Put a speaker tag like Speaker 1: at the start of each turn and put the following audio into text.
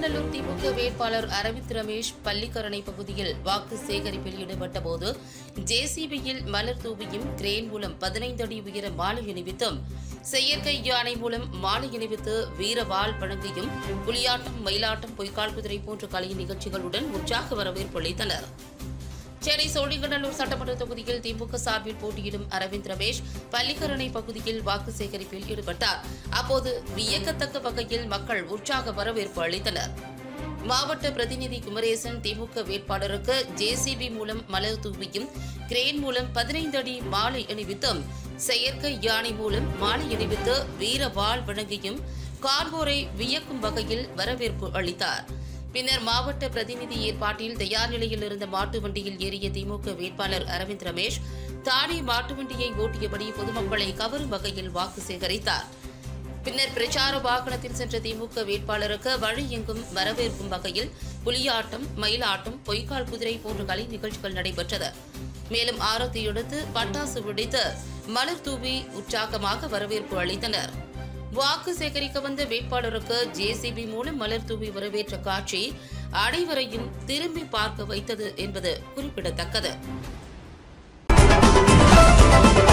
Speaker 1: சோழிங்கநல்லூர் திமுக வேட்பாளர் அரவிந்த் ரமேஷ் பள்ளிக்கரணை பகுதியில் வாக்கு சேகரிப்பில் ஈடுபட்ட போது ஜேசிபியில் மலர் தூவியும் கிரேன் மூலம் பதினைந்து அடி உயர மாலை அணிவித்தும் செயற்கை யானை மூலம் மாலை அணிவித்து வீரவாள் வழங்கியும் புலியாட்டம் மயிலாட்டம் பொய்க்கால் குதிரை போன்ற கலை நிகழ்ச்சிகளுடன் உற்சாக வரவேற்பு அளித்தனர் சென்னை சோழிங்கநல்லூர் சட்டமன்ற தொகுதியில் திமுக சார்பில் போட்டியிடும் அரவிந்த் ரமேஷ் பள்ளிக்கரணை பகுதியில் வாக்கு சேகரிப்பில் ஈடுபட்டார் அப்போது வியக்கத்தக்க வகையில் மக்கள் உற்சாக வரவேற்பு அளித்தனர் மாவட்ட பிரதிநிதி குமரேசன் திமுக வேட்பாளருக்கு ஜேசிபி மூலம் மலர் தூவியும் கிரேன் மூலம் பதினைந்து அடி மாலை அணிவித்தும் செயற்கை யானை மூலம் மாலை அணிவித்து வீர வாள் வழங்கியும் காண்போரை வியக்கும் வகையில் வரவேற்பு அளித்தார் பின்னர் மாவட்ட பிரதிநிதி ஏற்பாட்டில் தயார் நிலையில் இருந்த மாட்டு வண்டியில் ஏறிய திமுக வேட்பாளர் அரவிந்த் ரமேஷ் தானே மாட்டு வண்டியை ஓட்டியபடி பொதுமக்களை கவரும் வகையில் வாக்கு சேகரித்தார் பின்னர் பிரச்சார வாகனத்தில் சென்ற திமுக வேட்பாளருக்கு வழி எங்கும் வரவேற்கும் வகையில் புலியாட்டம் மயிலாட்டம் பொய்க்கால் குதிரை போன்ற கலை நிகழ்ச்சிகள் நடைபெற்றது மேலும் ஆரத்தி எடுத்து பட்டாசு வெடித்து மலர் தூவி உற்சாகமாக வரவேற்பு அளித்தனர் வாக்கு சேகரிக்க வந்த வேட்பாளருக்கு ஜேசிபி மூலம் மலர் தூவி வரவேற்ற காட்சி அனைவரையும் திரும்பி பார்க்க வைத்தது என்பது குறிப்பிடத்தக்கது